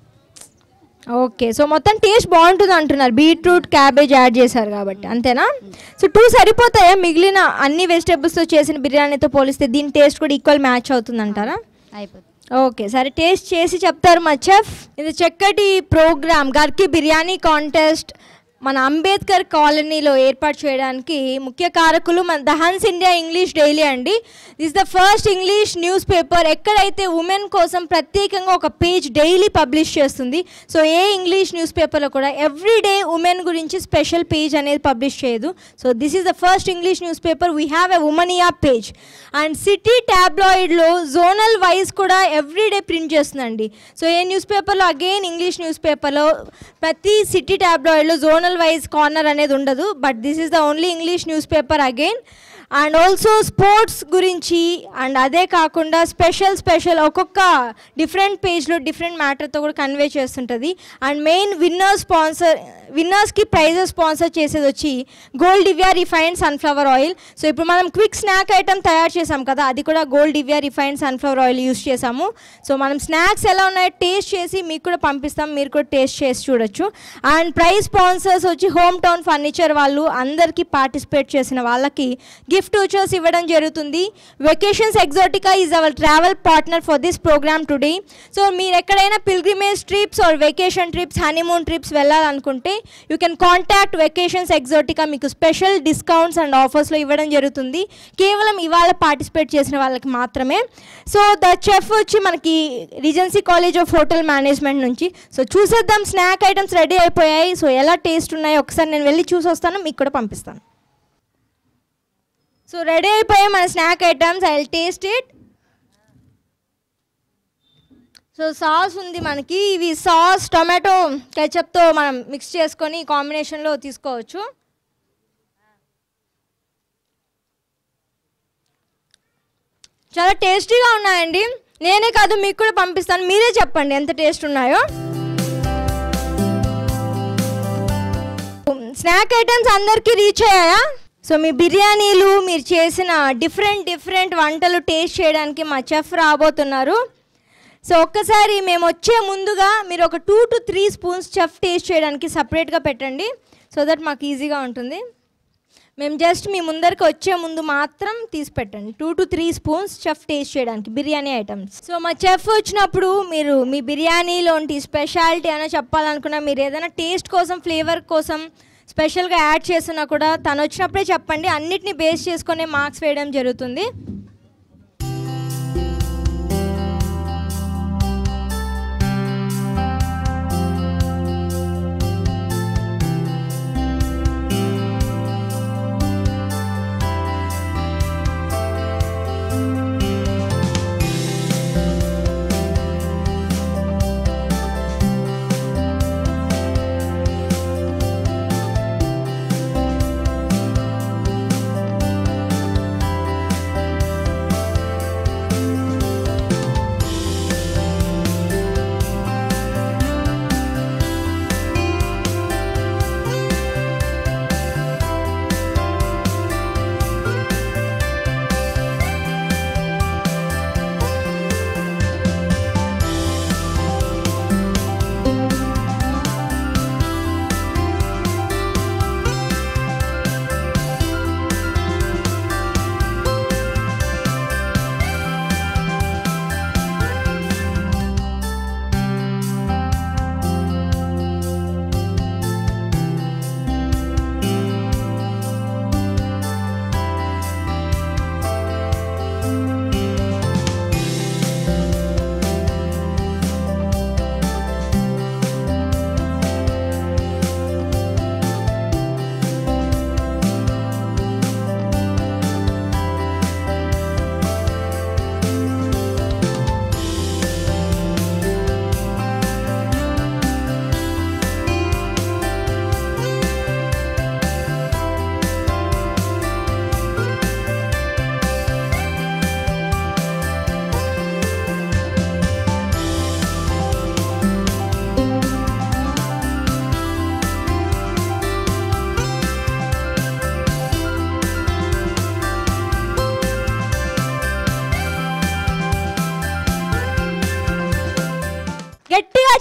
ఓకే సో మొత్తం టేస్ట్ బాగుంటుంది అంటున్నారు బీట్రూట్ క్యాబేజ్ యాడ్ చేశారు కాబట్టి అంతేనా సో టూ సరిపోతాయా మిగిలిన అన్ని వెజిటేబుల్స్తో చేసిన బిర్యానీతో పోలిస్తే దీని టేస్ట్ కూడా ఈక్వల్ మ్యాచ్ అవుతుంది అంటారా అయిపోతుంది ఓకే సరే టేస్ట్ చేసి చెప్తారు మా చెఫ్ ఇది చక్కటి ప్రోగ్రామ్ గర్కి బిర్యానీ కాంటెస్ట్ మన అంబేద్కర్ కాలనీలో ఏర్పాటు చేయడానికి ముఖ్య కారకులు మన the Hans India English daily అండి this the first English newspaper ఎక్కడైతే ఉమెన్ కోసం ప్రత్యేకంగా ఒక పేజ్ డైలీ పబ్లిష్ చేస్తుంది సో ఏ ఇంగ్లీష్ న్యూస్ పేపర్లో కూడా ఎవ్రీ డే ఉమెన్ గురించి స్పెషల్ పేజ్ అనేది పబ్లిష్ చేయదు so this is the first English newspaper we have a Womania page and city ట్యాబ్లాయిడ్లో జోనల్ వైజ్ కూడా ఎవ్రీ డే ప్రింట్ చేస్తుందండి so a news పేపర్లో again English news పేపర్లో ప్రతి city ట్యాబ్లాయిడ్లో జోనల్ వైజ్ కార్నర్ అనేది ఉండదు but this is the only English newspaper again and also sports గురించి అండ్ అదే కాకుండా స్పెషల్ స్పెషల్ ఒక్కొక్క డిఫరెంట్ పేజ్లో డిఫరెంట్ మ్యాటర్తో కూడా కన్వే చేస్తుంటుంది అండ్ మెయిన్ విన్నర్ స్పాన్సర్ విన్నర్స్కి ప్రైజెస్ స్పాన్సర్ చేసేది వచ్చి gold డివియా refined sunflower oil so ఇప్పుడు మనం క్విక్ స్నాక్ ఐటమ్ తయారు చేసాం కదా అది కూడా gold డివియా refined sunflower oil use చేసాము సో మనం స్నాక్స్ ఎలా ఉన్నాయో టేస్ట్ చేసి మీకు కూడా పంపిస్తాం మీరు కూడా టేస్ట్ చేసి చూడొచ్చు అండ్ ప్రైజ్ స్పాన్సర్స్ వచ్చి హోమ్ టౌన్ ఫర్నిచర్ వాళ్ళు అందరికీ పార్టిసిపేట్ చేసిన వాళ్ళకి గిఫ్ట్ వచ్చర్స్ ఇవ్వడం జరుగుతుంది Vacations Exotica is our travel partner for this programme today so మీరు ఎక్కడైనా pilgrimage trips or vacation trips honeymoon trips వెళ్ళాలనుకుంటే you can contact Vacations Exotica మీకు స్పెషల్ డిస్కౌంట్స్ అండ్ ఆఫర్స్లో ఇవ్వడం జరుగుతుంది కేవలం ఇవాళ పార్టిసిపేట్ చేసిన వాళ్ళకి మాత్రమే సో ద చెఫ్ వచ్చి మనకి Regency College of hotel Management నుంచి సో చూసేద్దాం స్నాక్ ఐటమ్స్ రెడీ అయిపోయాయి సో ఎలా టేస్ట్ ఉన్నాయో ఒకసారి నేను వెళ్ళి చూసి వస్తాను మీకు కూడా పంపిస్తాను సో రెడీ అయిపోయాయి మన snack items I will taste it so sauce ఉంది మనకి ఇవి సాస్ టొమాటో కెచప్తో మనం మిక్స్ చేసుకొని కాంబినేషన్లో తీసుకోవచ్చు చాలా టేస్టీగా ఉన్నాయండి నేనే కాదు మీకు కూడా పంపిస్తాను మీరే చెప్పండి ఎంత టేస్ట్ ఉన్నాయో స్నాక్ ఐటమ్స్ అందరికీ రీచ్ అయ్యాయా సో మీ బిర్యానీలు మీరు చేసిన డిఫరెంట్ డిఫరెంట్ వంటలు టేస్ట్ చేయడానికి మా చెఫ్ రాబోతున్నారు సో ఒక్కసారి మేము వచ్చే ముందుగా మీరు ఒక two to three spoons chef taste చేయడానికి సపరేట్గా పెట్టండి సో దట్ మాకు ఈజీగా ఉంటుంది మేము జస్ట్ మీ ముందరికి వచ్చే ముందు మాత్రం తీసి పెట్టండి two to three spoons chef taste చేయడానికి బిర్యానీ ఐటమ్స్ సో మా చెఫ్ వచ్చినప్పుడు మీరు మీ బిర్యానీలోంటి స్పెషాలిటీ అయినా చెప్పాలనుకున్నా మీరు ఏదైనా టేస్ట్ కోసం ఫ్లేవర్ కోసం స్పెషల్గా యాడ్ చేసినా కూడా తను వచ్చినప్పుడే చెప్పండి అన్నిటిని బేస్ చేసుకునే మార్క్స్ వేయడం జరుగుతుంది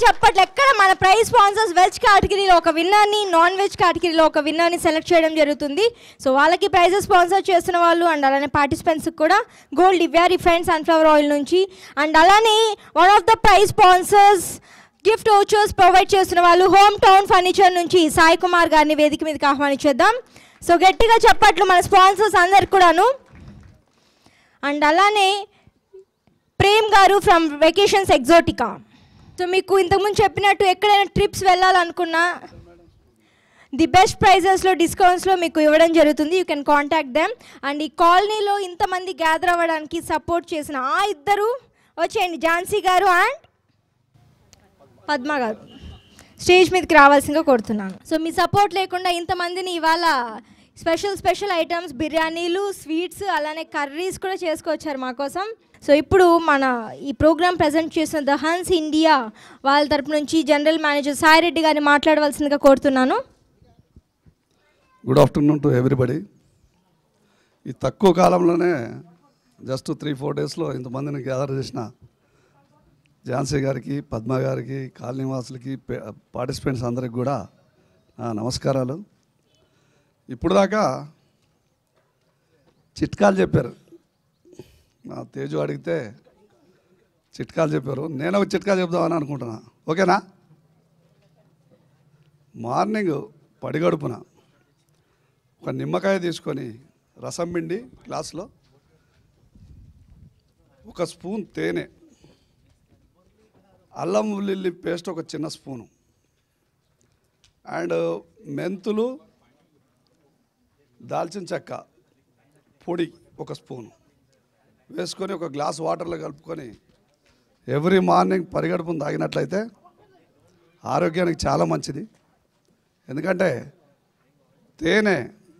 చెప్పట్లు ఎక్కడ మన ప్రైజ్ స్పాన్సర్స్ వెజ్ కేటగిరీలో ఒక విన్నర్ని నాన్ వెజ్ కేటగిరీలో ఒక విన్నర్ని సెలెక్ట్ చేయడం జరుగుతుంది సో వాళ్ళకి ప్రైజెస్ స్పాన్సర్ చేస్తున్న వాళ్ళు అండ్ అలానే పార్టిసిపెంట్స్కి కూడా gold Divya refine sunflower oil నుంచి అండ్ అలానే one of the prize sponsors gift vouchers provide చేస్తున్న వాళ్ళు హోమ్ టౌన్ ఫర్నిచర్ నుంచి సాయి కుమార్ గారిని వేదిక మీదకి ఆహ్వానించేద్దాం సో గట్టిగా చెప్పట్లు మన స్పాన్సర్స్ అందరికి కూడాను అండ్ అలానే ప్రేమ్ గారు ఫ్రమ్ వెకేషన్స్ ఎగ్జోటికా సో మీకు ఇంతకుముందు చెప్పినట్టు ఎక్కడైనా ట్రిప్స్ వెళ్ళాలనుకున్నా ది బెస్ట్ ప్రైజెస్లో డిస్కౌంట్స్లో మీకు ఇవ్వడం జరుగుతుంది you can contact them and ఈ కాలనీలో ఇంతమంది గ్యాదర్ అవ్వడానికి సపోర్ట్ చేసిన ఆ ఇద్దరు వచ్చేయండి ఝాన్సీ గారు అండ్ పద్మ గారు స్టేజ్ మీదకి రావాల్సిందిగా కోరుతున్నాను సో మీ సపోర్ట్ లేకుండా ఇంతమందిని ఇవాళ స్పెషల్ స్పెషల్ ఐటమ్స్ బిర్యానీలు స్వీట్స్ అలానే కర్రీస్ కూడా చేసుకొచ్చారు మా కోసం సో ఇప్పుడు మన ఈ ప్రోగ్రామ్ ప్రజెంట్ చేసిన ద హన్స్ ఇండియా వాళ్ళ తరపు నుంచి జనరల్ మేనేజర్ సాయిరెడ్డి గారిని మాట్లాడవలసిందిగా కోరుతున్నాను గుడ్ ఆఫ్టర్నూన్ టు ఎవ్రీబడి ఈ తక్కువ కాలంలోనే జస్ట్ త్రీ ఫోర్ డేస్లో ఇంతమందిని గ్యాదర్ చేసిన ఝాన్సీ గారికి పద్మ గారికి కాలనీవాసులకి పార్టిసిపెంట్స్ అందరికి కూడా నా నమస్కారాలు ఇప్పుడు దాకా చిట్కాలు చెప్పారు మా తేజు అడిగితే చిట్కాలు చెప్పారు నేను ఒక చిట్కా చెప్దామని అనుకుంటున్నా ఓకేనా మార్నింగ్ పడిగడుపున ఒక నిమ్మకాయ తీసుకొని రసం పిండి గ్లాసులో ఒక స్పూన్ తేనె అల్లం ఉల్లిల్లి పేస్ట్ ఒక చిన్న స్పూను అండ్ మెంతులు దాల్చిన చెక్క పొడి ఒక స్పూను వేసుకొని ఒక గ్లాస్ వాటర్లో కలుపుకొని ఎవ్రీ మార్నింగ్ పరిగడుపును తాగినట్లయితే ఆరోగ్యానికి చాలా మంచిది ఎందుకంటే తేనె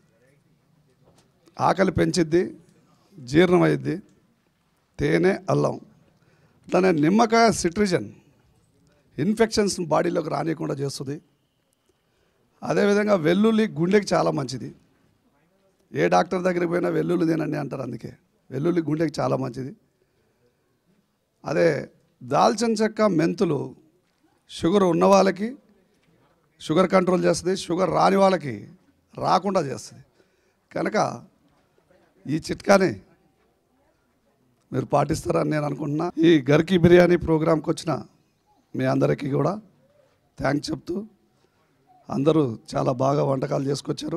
ఆకలి పెంచిద్ది జీర్ణం అయ్యిద్ది తేనె అల్లం అట్లానే నిమ్మకాయ సిట్రిజన్ ఇన్ఫెక్షన్స్ బాడీలోకి రానియకుండా చేస్తుంది అదేవిధంగా వెల్లుల్లి గుండెకి చాలా మంచిది ఏ డాక్టర్ దగ్గరికి పోయినా వెల్లుల్లి తినండి అంటారు అందుకే వెల్లుల్లి గుండెకి చాలా మంచిది అదే దాల్చిన చెక్క మెంతులు షుగర్ ఉన్న వాళ్ళకి షుగర్ కంట్రోల్ చేస్తుంది షుగర్ రాని వాళ్ళకి రాకుండా చేస్తుంది కనుక ఈ చిట్కాని మీరు పాటిస్తారని నేను అనుకుంటున్నా ఈ గర్కి బిర్యానీ ప్రోగ్రాంకి వచ్చిన మీ అందరికీ కూడా థ్యాంక్స్ చెప్తూ అందరూ చాలా బాగా వంటకాలు చేసుకొచ్చారు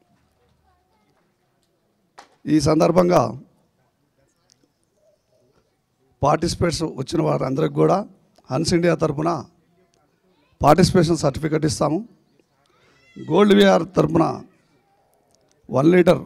ఈ సందర్భంగా పార్టిసిపేట్స్ వచ్చిన వారందరికి కూడా హన్స్ ఇండియా తరఫున పార్టిసిపేషన్ సర్టిఫికెట్ ఇస్తాము గోల్డ్ విఆర్ తరఫున వన్ లీటర్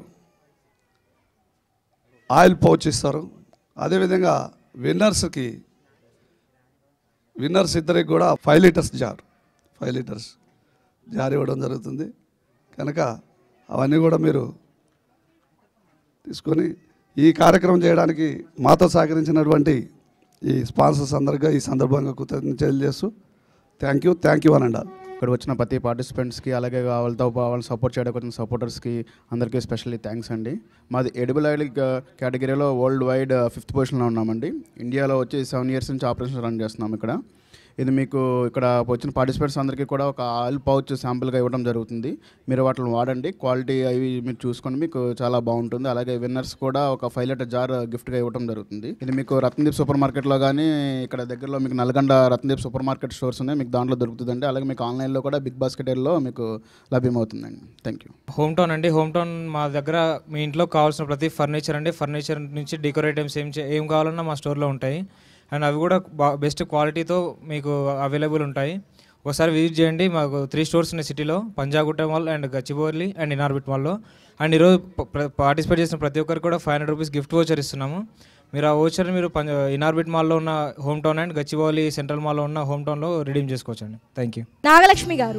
ఆయిల్ పౌచ్ ఇస్తారు అదేవిధంగా విన్నర్స్కి విన్నర్స్ ఇద్దరికి కూడా five litres jar five litres jar ఇవ్వడం జరుగుతుంది కనుక అవన్నీ కూడా మీరు తీసుకొని ఈ కార్యక్రమం చేయడానికి మాతో సహకరించినటువంటి ఈ స్పాన్సర్స్ అందరిగా ఈ సందర్భంగా కృతజ్ఞతలు తెలియజేస్తూ థ్యాంక్ యూ థ్యాంక్ యూ అనండి ఇక్కడ వచ్చిన ప్రతి పార్టిసిపెంట్స్కి అలాగే వాళ్ళతో వాళ్ళని సపోర్ట్ చేయడానికి వచ్చిన సపోర్టర్స్కి అందరికీ స్పెషల్లీ థ్యాంక్స్ అండి మాది ఎడిబుల్ ఆయిల్ కేటగిరీలో వరల్డ్ వైడ్ ఫిఫ్త్ పొజిషన్లో ఉన్నామండి ఇండియాలో వచ్చి సెవెన్ ఇయర్స్ నుంచి ఆపరేషన్ రన్ చేస్తున్నాం ఇక్కడ ఇది మీకు ఇక్కడ వచ్చిన పార్టిసిపెంట్స్ అందరికీ కూడా ఒక ఆయిల్ పౌచ్ శాంపుల్గా ఇవ్వడం జరుగుతుంది మీరు వాటిని వాడండి క్వాలిటీ అవి మీరు చూసుకొని మీకు చాలా బాగుంటుంది అలాగే విన్నర్స్ కూడా ఒక ఫైవ్ లీటర్ జార్ గిఫ్ట్గా ఇవ్వడం జరుగుతుంది ఇది మీకు రత్నదీప్ సూపర్ మార్కెట్లో కానీ ఇక్కడ దగ్గరలో మీకు Nalgonda Ratnadeep supermarket stores ఉన్నాయి మీకు దాంట్లో దొరుకుతుందండి అలాగే మీకు ఆన్లైన్లో కూడా బిగ్ బాస్కెట్లో మీకు లభ్యమవుతుందండి థ్యాంక్ యూ హోమ్ టౌన్ అండి హోమ్ టౌన్ మా దగ్గర మీ ఇంట్లో కావాల్సిన ప్రతి ఫర్నిచర్ అండి ఫర్నిచర్ నుంచి డెకరేట్ ఐటమ్స్ ఏం చే- ఏం కావాలన్నా మా స్టోర్లో ఉంటాయి అండ్ అవి కూడా బా బెస్ట్ క్వాలిటీతో మీకు అవైలబుల్ ఉంటాయి ఒకసారి విజిట్ చేయండి మాకు త్రీ స్టోర్స్ ఉన్నాయి సిటీలో Panjagutta mall and Gachibowli and Inorbit మాల్లో అండ్ ఈరోజు పార్టిసిపేట్ చేసిన ప్రతి ఒక్కరికి కూడా five hundred rupees gift voucher ఇస్తున్నాము మీరు ఆ వోచర్ని మీరు పంజ ఇనార్బిట్ మాల్లో ఉన్న Home Town and Gachibowli Central మాల్లో ఉన్న హోమ్ టౌన్లో రిడీమ్ చేసుకోవచ్చండి థ్యాంక్ యూ నాగలక్ష్మి గారు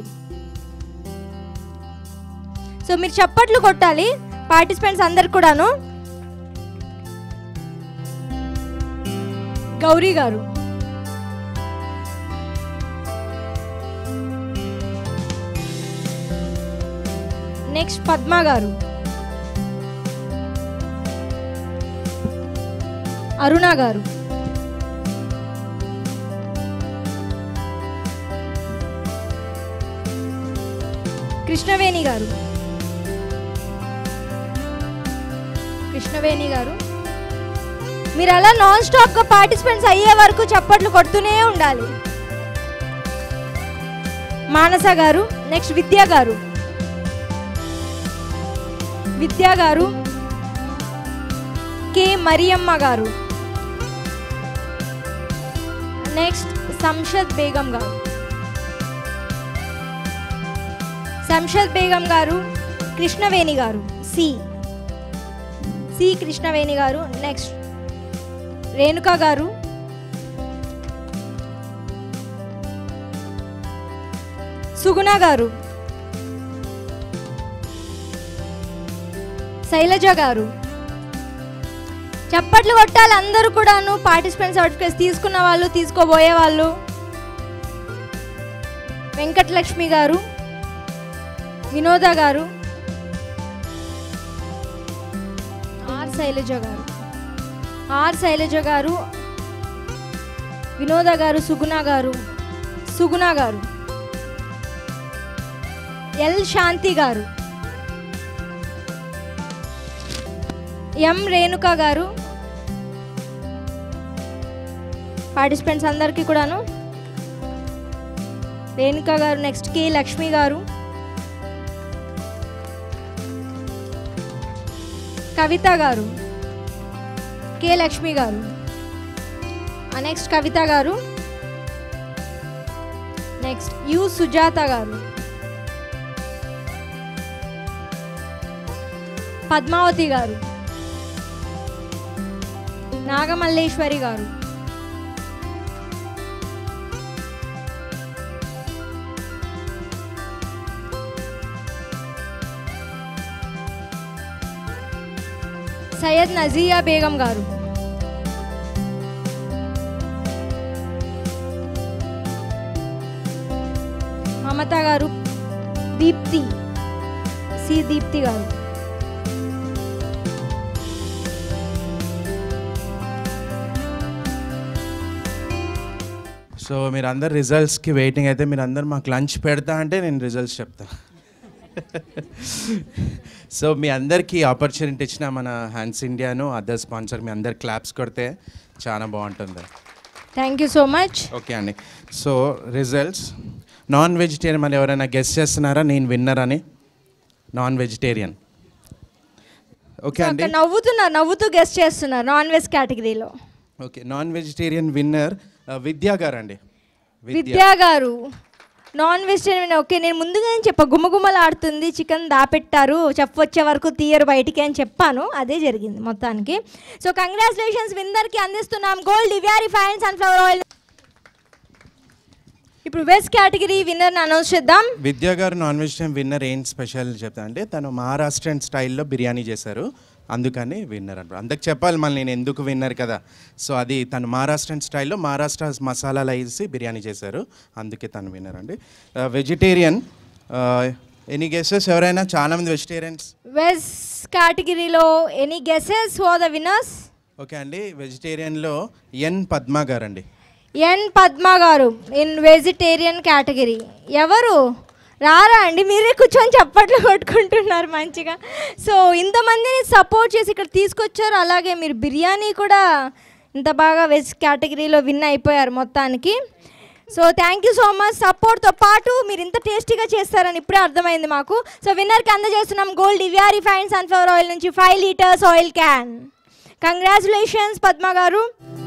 సో మీరు చప్పట్లు కొట్టాలి పార్టిసిపెంట్స్ అందరు కూడాను గౌరీ గారు నెక్స్ట్ పద్మ గారు అరుణ గారు కృష్ణవేణి గారు కృష్ణవేణి గారు మీరు అలా నాన్ స్టాప్గా పార్టిసిపెంట్స్ అయ్యే వరకు చప్పట్లు కొడుతూనే ఉండాలి మానస గారు నెక్స్ట్ విద్యా గారు విద్యా గారు కె మరియమ్మ గారు నెక్స్ట్ సంషద్ బేగం గారు సంషద్ బేగం గారు కృష్ణవేణి గారు సి సి కృష్ణవేణి గారు నెక్స్ట్ రేణుక గారు సుగుణ గారు శైలజ గారు చప్పట్లు కొట్టాలి అందరూ కూడాను పార్టిసిపెంట్ సర్టిఫికేట్స్ తీసుకున్న వాళ్ళు తీసుకోబోయే వాళ్ళు వెంకటలక్ష్మి గారు వినోద గారు ఆర్ శైలజ గారు ఆర్ శైలజ గారు వినోద గారు సుగుణ గారు సుగుణ గారు ఎల్ శాంతి గారు ఎం రేణుక గారు పార్టిసిపెంట్స్ అందరికీ కూడాను రేణుక గారు నెక్స్ట్ కే లక్ష్మి గారు కవిత గారు కే లక్ష్మి గారు నెక్స్ట్ కవిత గారు నెక్స్ట్ యు సుజాత గారు పద్మావతి గారు నాగమల్లేశ్వరి గారు సయ్యద్ నజియా బేగం గారు మమత గారు దీప్తి సి దీప్తి గారు సో మీరు అందరు రిజల్ట్స్కి వెయిటింగ్ అయితే మీరు అందరు మాకు లంచ్ పెడతా అంటే నేను రిజల్ట్స్ చెప్తా సో మీ అందరికీ ఆపర్చునిటీ ఇచ్చిన మన హ్యాండ్స్ ఇండియాను అదర్ స్పాన్సర్ మీ అందరు క్లాప్స్ కొడితే చాలా బాగుంటుంది thank you so much okay అండి సో రిజల్ట్స్ నాన్ వెజిటేరియన్ మరి ఎవరైనా గెస్ట్ చేస్తున్నారా నేను విన్నర్ అని నాన్ వెజిటేరియన్ ఓకే అండి అక్కడ నవ్వుతున్నారు నవ్వుతూ గెస్ట్ చేస్తున్నారు నాన్ వెజ్ కేటగిరీలో okay non vegetarian winner Vidya గారు అండి విద్యా గారు నాన్ వెజిటేరియన్ ఓకే నేను ముందుగానే చెప్పా గుమ్మగుమ్మలాడుతుంది చికెన్ దాపెట్టారు చెఫ్ వచ్చే వరకు తీయరు బయటికి అని చెప్పాను అదే జరిగింది మొత్తానికి సో కంగ్రాచులేషన్స్ విందర్కి అందిస్తున్నాం గోల్డ్ డివ్యారీ ఫైన్ సన్ఫ్లవర్ ఆయిల్ ఇప్పుడు వెజ్ కేటగిరీ విన్నర్ని అనౌన్స్ చేద్దాం విద్యా గారు నాన్ వెజిటేరియన్ విన్నర్ ఏం స్పెషల్ చెప్తా అంటే తను మహారాష్ట్రన్ స్టైల్లో బిర్యానీ చేశారు అందుకని విన్నర్ అంటారు అందుకు చెప్పాలి మళ్ళీ నేను ఎందుకు విన్నర్ కదా సో అది తను మహారాష్ట్రన్ స్టైల్లో మహారాష్ట్ర మసాలాలు వేసి బిర్యానీ చేశారు అందుకే తను విన్నర్ అండి వెజిటేరియన్ ఎనీ గెసెస్ ఎవరైనా చాలామంది వెజిటేరియన్స్ వెజ్ కేటగిరీలో any guesses for the winners okay అండి వెజిటేరియన్లో ఎన్ పద్మ గారు అండి ఎన్ పద్మ గారు ఇన్ వెజిటేరియన్ కేటగిరీ ఎవరు రారా అండి మీరే కూర్చొని చప్పట్లు కొట్టుకుంటున్నారు మంచిగా సో ఇంతమందిని సపోర్ట్ చేసి ఇక్కడ తీసుకొచ్చారు అలాగే మీరు బిర్యానీ కూడా ఇంత బాగా వెజ్ కేటగిరీలో విన్ అయిపోయారు మొత్తానికి so thank you so much సపోర్ట్తో పాటు మీరు ఇంత టేస్టీగా చేస్తారని ఇప్పుడే అర్థమైంది మాకు సో విన్నర్కి అందజేస్తున్నాం gold Divya refine sunflower oil నుంచి five litres oil can congratulations Padma గారు